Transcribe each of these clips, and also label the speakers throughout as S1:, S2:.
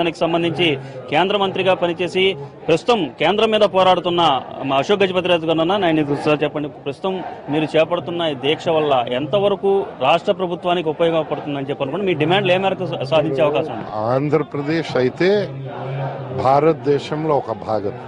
S1: శాఖనికి సంబంధించి కేంద్ర మంత్రిగా పనిచేసి ప్రస్తుతం కేంద్రం మీద పోరాడుతున్న మా అశోక్ గజపతిరాజు గారు ఉన్నా ఆయన ఇది సార్ చెప్పండి ప్రస్తుతం మీరు చేపడుతున్న ఈ దీక్ష వల్ల ఎంతవరకు రాష్ట్ర ప్రభుత్వానికి ఉపయోగపడుతుందని చెప్పి అనుకోండి మీ డిమాండ్లు ఏ మేరకు సా- సాధించే అవకాశం ఉంది
S2: ఆంధ్రప్రదేశ్ అయితే భారతదేశంలో ఒక భాగం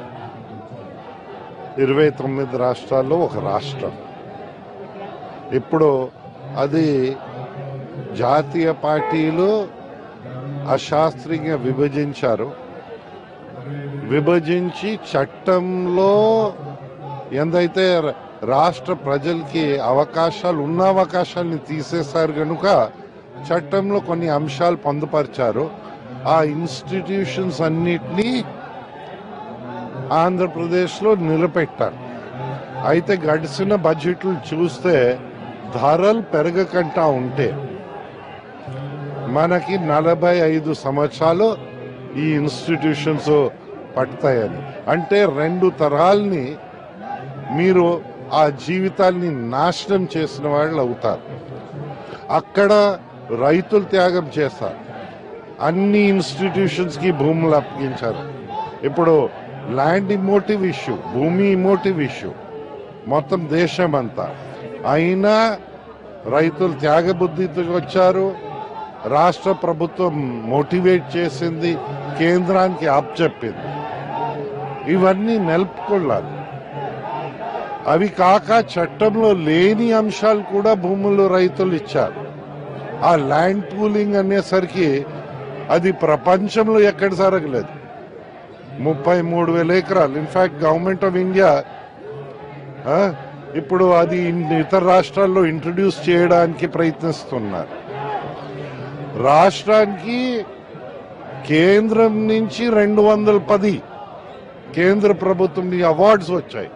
S2: ఇరవై తొమ్మిది రాష్ట్రాల్లో ఒక రాష్ట్రం ఇప్పుడు అది జాతీయ పార్టీలు అశాస్త్రీయంగా విభజించారు విభజించి చట్టంలో ఎందైతే ర- రాష్ట్ర ప్రజలకి అవకాశాలు ఉన్న అవకాశాలని తీసేశారు కనుక చట్టంలో కొన్ని అంశాలు పొందుపరిచారు ఆ ఇన్స్టిట్యూషన్స్ అన్నిటినీ ఆంధ్రప్రదేశ్లో నిలబెట్టారు అయితే గడిచిన బడ్జెట్లు చూస్తే ధరలు పెరగకుండా ఉంటే మనకి నలభై ఐదు సంవత్సరాలు ఈ ఇన్స్టిట్యూషన్స్ పడతాయని అంటే రెండు తరాల్ని మీరు ఆ జీవితాల్ని నాశనం చేసిన వాళ్ళు అవుతారు అక్కడ రైతులు త్యాగం చేస్తారు అన్ని ఇన్స్టిట్యూషన్స్ కి భూములు అప్పగించారు ఇప్పుడు ల్యాండ్ ఇమోటివ్ ఇష్యూ భూమి ఇమోటివ్ ఇష్యూ మొత్తం దేశం అంతా అయినా రైతులు త్యాగబుద్ధితో వచ్చారు రాష్ట్ర ప్రభుత్వం మోటివేట్ చేసింది కేంద్రానికి అప్పచెప్పింది ఇవన్నీ నిలుపుకోవాలి అవి కాక చట్టంలో లేని అంశాలు కూడా భూములు రైతులు ఇచ్చారు ఆ ల్యాండ్ పూలింగ్ అనేసరికి అది ప్రపంచంలో ఎక్కడ జరగలేదు ముప్పై మూడు వేల ఎకరాలు ఇన్ఫాక్ట్ గవర్నమెంట్ ఆఫ్ ఇండియా ఆ, ఇప్పుడు అది ఇన్- ఇతర రాష్ట్రాల్లో ఇంట్రడ్యూస్ చేయడానికి ప్రయత్నిస్తున్నారు రాష్ట్రానికి కేంద్రం నుంచి రెండు వందల పది కేంద్ర ప్రభుత్వం అవార్డ్స్ వచ్చాయి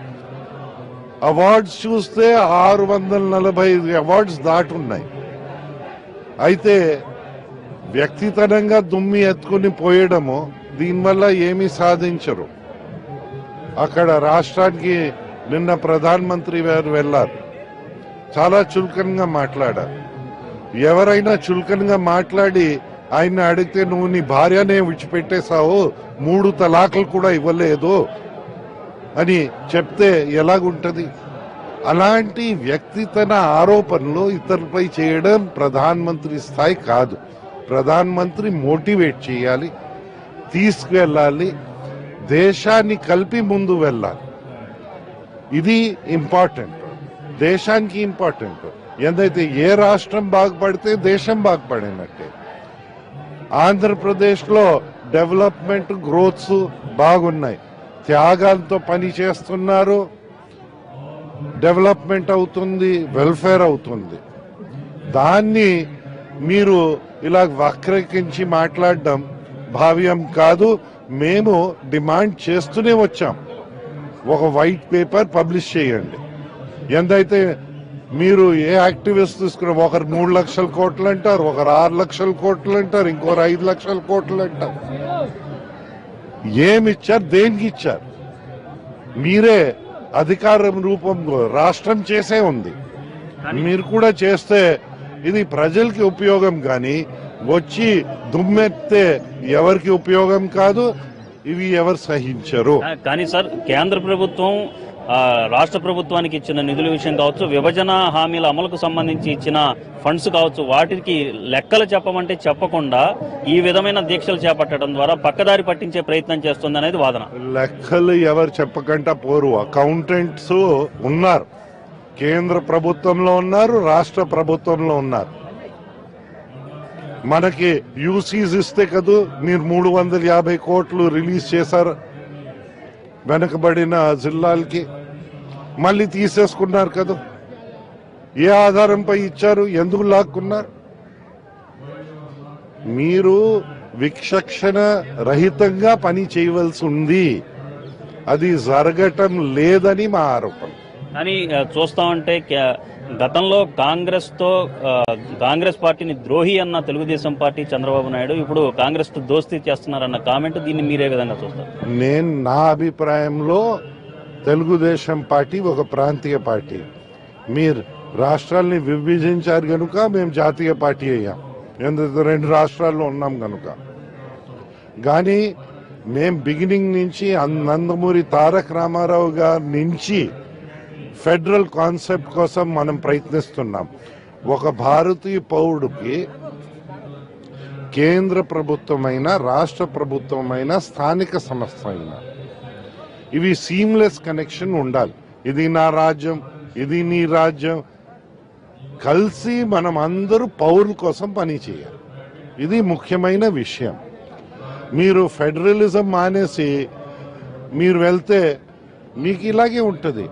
S2: అవార్డ్స్ చూస్తే ఆరు వందల నలభై అవార్డ్స్ దాటున్నాయి అయితే వ్యక్తితనంగా దుమ్మి ఎత్తుకుని పోయడము దీనివల్ల ఏమీ సాధించరు అక్కడ రాష్ట్రానికి నిన్న ప్రధానమంత్రి గారు వెళ్ళారు చాలా చులకనగా మాట్లాడారు ఎవరైనా చులకనగా మాట్లాడి ఆయన అడిగితే నువ్వు నీ భార్యనే విడిచిపెట్టేశావు మూడు తలాకులు కూడా ఇవ్వలేదు అని చెప్తే ఎలాగుంటది అలాంటి వ్యక్తితన ఆరోపణలు ఇతరులపై చేయడం ప్రధానమంత్రి స్థాయి కాదు ప్రధానమంత్రి మోటివేట్ చేయాలి తీసుకువెళ్ళాలి దేశాన్ని కలిపి ముందు వెళ్ళాలి ఇది ఇంపార్టెంట్ దేశానికి ఇంపార్టెంట్ ఎందైతే ఏ రాష్ట్రం బాగుపడితే దేశం బాగుపడినట్టే ఆంధ్రప్రదేశ్లో డెవలప్మెంట్ గ్రోత్స్ బాగున్నాయి త్యాగాలతో పని చేస్తున్నారు డెవలప్మెంట్ అవుతుంది వెల్ఫేర్ అవుతుంది దాన్ని మీరు ఇలా వక్రీకరించి మాట్లాడడం భావ్యం కాదు మేము డిమాండ్ చేస్తూనే వచ్చాం ఒక వైట్ పేపర్ పబ్లిష్ చేయండి ఎంతైతే మీరు ఏ యాక్టివిస్ట్ తీసుకున్న ఒకరు మూడు లక్షల కోట్లు అంటారు ఒకరు ఆరు లక్షల కోట్లు అంటారు ఇంకొకరు ఐదు లక్షల కోట్లు అంటారు ఏమి ఇచ్చారు దేనికి ఇచ్చారు మీరే అధికారం రూపంలో రాష్ట్రం చేసే ఉంది మీరు కూడా చేస్తే ఇది ప్రజలకి ఉపయోగం కానీ వచ్చి దుమ్మెత్తే ఎవరికి ఉపయోగం కాదు ఇవి ఎవరు సహించరు
S1: కా- కానీ సార్ కేంద్ర ప్రభుత్వం ఆ, రాష్ట్ర ప్రభుత్వానికి ఇచ్చిన నిధుల విషయం కావచ్చు విభజన హామీల అమలుకు సంబంధించి ఇచ్చిన ఫండ్స్ కావచ్చు వాటికి లెక్కలు చెప్పమంటే చెప్పకుండా ఈ విధమైన దీక్షలు చేపట్టడం ద్వారా పక్కదారి పట్టించే ప్రయత్నం చేస్తుంది అనేది వాదన
S2: లెక్కలు ఎవరు చెప్పకుండా పోరు అకౌంటెంట్స్ ఉన్నారు కేంద్ర ప్రభుత్వంలో ఉన్నారు రాష్ట్ర ప్రభుత్వంలో ఉన్నారు మనకి యూసీస్ ఇస్తే కదూ మీరు మూడు వందల యాభై కోట్లు రిలీజ్ చేశారు వెనకబడిన జిల్లాలకి మళ్ళీ తీసేసుకున్నారు కదా ఏ ఆధారంపై ఇచ్చారు ఎందుకు లాక్కున్నారు మీరు విచక్షణ రహితంగా పని చేయవలసి ఉంది అది జరగటం లేదని మా ఆరోపణ
S1: కానీ ఆ, చూస్తా ఉంటే కే- గతంలో కాంగ్రెస్ తో ఆ, కాంగ్రెస్ పార్టీని ద్రోహి అన్న తెలుగుదేశం పార్టీ చంద్రబాబు నాయుడు ఇప్పుడు కాంగ్రెస్ తో దోస్తీ చేస్తున్నారన్న కామెంట్ దీన్ని మీరే విధంగా చూస్తారు
S2: నేను నా అభిప్రాయంలో తెలుగుదేశం పార్టీ ఒక ప్రాంతీయ పార్టీ మీరు రాష్ట్రాల్ని విభజించారు కనుక మేము జాతీయ పార్టీ అయ్యాం ఎందుకంటే రెండు రాష్ట్రాల్లో ఉన్నాం కనుక కానీ మేం బిగినింగ్ నుంచి అన్- నందమూరి తారక రామారావు గారి నుంచి ఫెడరల్ కాన్సెప్ట్ కోసం మనం ప్రయత్నిస్తున్నాం ఒక భారతీయ పౌరుడికి కేంద్ర ప్రభుత్వమైన రాష్ట్ర ప్రభుత్వమైన స్థానిక సంస్థ అయినా ఇవి సీమ్లెస్ కనెక్షన్ ఉండాలి ఇది నా రాజ్యం ఇది నీ రాజ్యం కలిసి మనం అందరూ పౌరుల కోసం పని చేయాలి ఇది ముఖ్యమైన విషయం మీరు ఫెడరలిజం మానేసి మీరు వెళ్తే మీకు ఇలాగే ఉంటుంది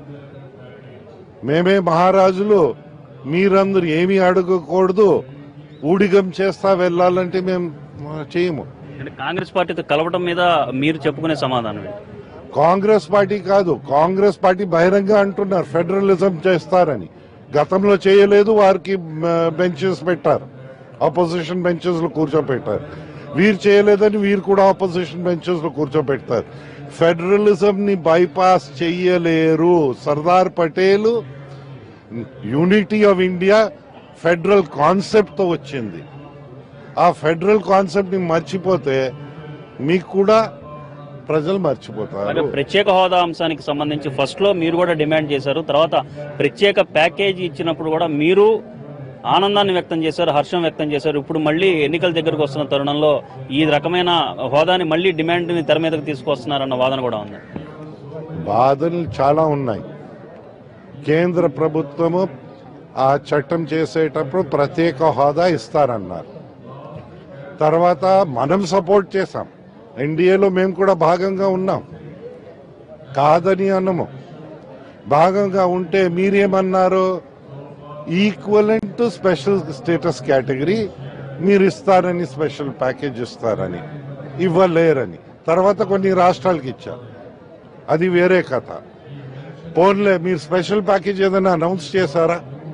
S2: మేమే మహారాజులు మీరందరూ ఏమీ అడగకూడదు ఊడిగం చేస్తా వెళ్ళాలంటే మేము ఆ, చేయము
S1: అంటే కాంగ్రెస్ పార్టీతో కలవడం మీద మీరు చెప్పుకునే సమాధానం ఏంటి?
S2: కాంగ్రెస్ పార్టీ కాదు కాంగ్రెస్ పార్టీ బహిరంగ అంటున్నారు ఫెడరలిజం చేస్తారని గతంలో చేయలేదు వారికి బెంచెస్ పెట్టారు ఆపోజిషన్ బెంచెస్ లో కూర్చోపెట్టారు వీరు చేయలేదని వీరు కూడా ఆపోజిషన్ బెంచెస్ లో కూర్చోపెడతారు ఫెడరలిజం ని బైపాస్ చెయ్యలేరు Sardar Patel unity of India federal concept తో వచ్చింది ఆ ఫెడరల్ కాన్సెప్ట్ ని మర్చిపోతే మీకు కూడా ప్రజలు
S1: అలాగే
S2: మర్చిపోతారు
S1: ప్రత్యేక హోదా అంశానికి సంబంధించి ఫస్ట్ లో మీరు కూడా డిమాండ్ చేశారు తర్వాత ప్రత్యేక ప్యాకేజీ ఇచ్చినప్పుడు కూడా మీరు ఆనందాన్ని వ్యక్తం చేశారు హర్షం వ్యక్తం చేశారు ఇప్పుడు మళ్ళీ ఎన్నికల దగ్గరకు వస్తున్న తరుణంలో ఈ రకమైన హోదాని మళ్ళీ డిమాండ్ ని తెర మీదకి తీసుకొస్తున్నారన్న వాదన కూడా ఉంది
S2: బాధలు చాలా ఉన్నాయి కేంద్ర ప్రభుత్వము ఆ చట్టం చేసేటప్పుడు ప్రత్యేక హోదా ఇస్తారన్నారు తర్వాత మనం సపోర్ట్ చేశాం ఎన్డీఏలో మేము కూడా భాగంగా ఉన్నాం కాదని అన్నము భాగంగా ఉంటే మీరేమన్నారు equivalent to special status category మీరు ఇస్తారని స్పెషల్ ప్యాకేజ్ ఇస్తారని ఇవ్వలేరని తర్వాత కొన్ని రాష్ట్రాలకి ఇచ్చారు అది వేరే కథ పోన్లే మీరు స్పెషల్ ప్యాకేజ్ ఏదైనా అనౌన్స్ చేశారా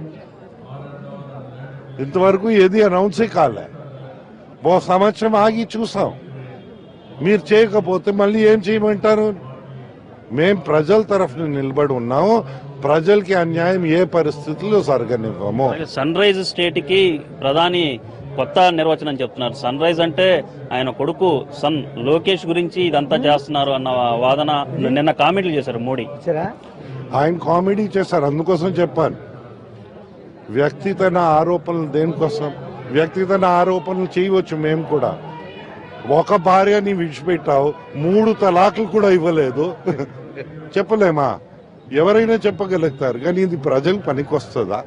S2: ఇంతవరకు ఏది అనౌన్సే కాలే ఓ సంవత్సరం ఆగి చూసాం మీరు చేయకపోతే మళ్ళీ ఏం చేయమంటారు మేం ప్రజల తరఫున నిలబడి ఉన్నాము ప్రజలకి అన్యాయం ఏ పరిస్థితుల్లో జరగనివ్వము
S1: అలాగే సన్ రైజ్ స్టేట్ కి ప్రధాని కొత్త నిర్వచనం చెప్తున్నారు సన్ రైజ్ అంటే ఆయన కొడుకు సన్ లోకేష్ గురించి ఇదంతా చేస్తున్నారు అన్న వాదన నిన్న కామెంట్లు చేశారు మోడీ
S2: ఆయన కామెడీ చేశారు అందుకోసం చెప్పాను వ్యక్తిగత ఆరోపణలు దేనికోసం వ్యక్తిగత ఆరోపణలు చేయవచ్చు మేము కూడా ఒక భార్యని విడిచిపెట్టావు మూడు తలాకులు కూడా ఇవ్వలేదు చెప్పలేమా ఎవరైనా చెప్పగలుగుతారు కానీ ఇది ప్రజలకు పనికొస్తుందా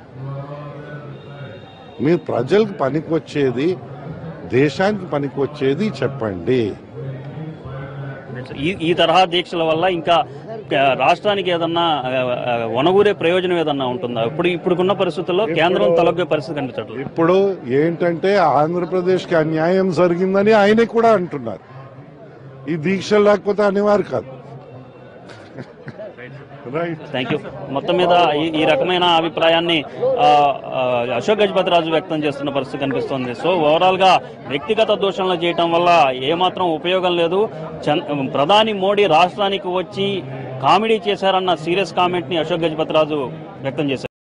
S2: మీరు ప్రజలకు పనికొచ్చేది దేశానికి పనికొచ్చేది చెప్పండి
S1: ఈ ఈ తరహా దీక్షల వల్ల ఇంకా ఆ, రాష్ట్రానికి ఏదన్నా ఆ, ఆ, వనగూరే ప్రయోజనం ఏదన్నా ఉంటుందా ఇప్పుడు ఇప్పుడున్న పరిస్థితుల్లో కేంద్రం తలొగ్గే పరిస్థితి కనిపించట్లేదు
S2: ఇప్పుడు ఏంటంటే ఆంధ్రప్రదేశ్కి అన్యాయం జరిగిందని ఆయనే కూడా అంటున్నారు ఈ దీక్ష లేకపోతే అనేవారు కాదు రైట్
S1: థ్యాంక్ యూ మొత్తం మీద ఈ ఈ రకమైన అభిప్రాయాన్ని ఆ, ఆ, అశోక్ గజపతిరాజు వ్యక్తం చేస్తున్న పరిస్థితి కనిపిస్తోంది సో ఓవరాల్ గా వ్యక్తిగత దూషణలు చేయటం వల్ల ఏమాత్రం ఉపయోగం లేదు చన్- ప్రధాని మోడీ రాష్ట్రానికి వచ్చి కామెడీ చేశారన్న సీరియస్ కామెంట్ ని అశోక్ గజపతిరాజు వ్యక్తం చేశారు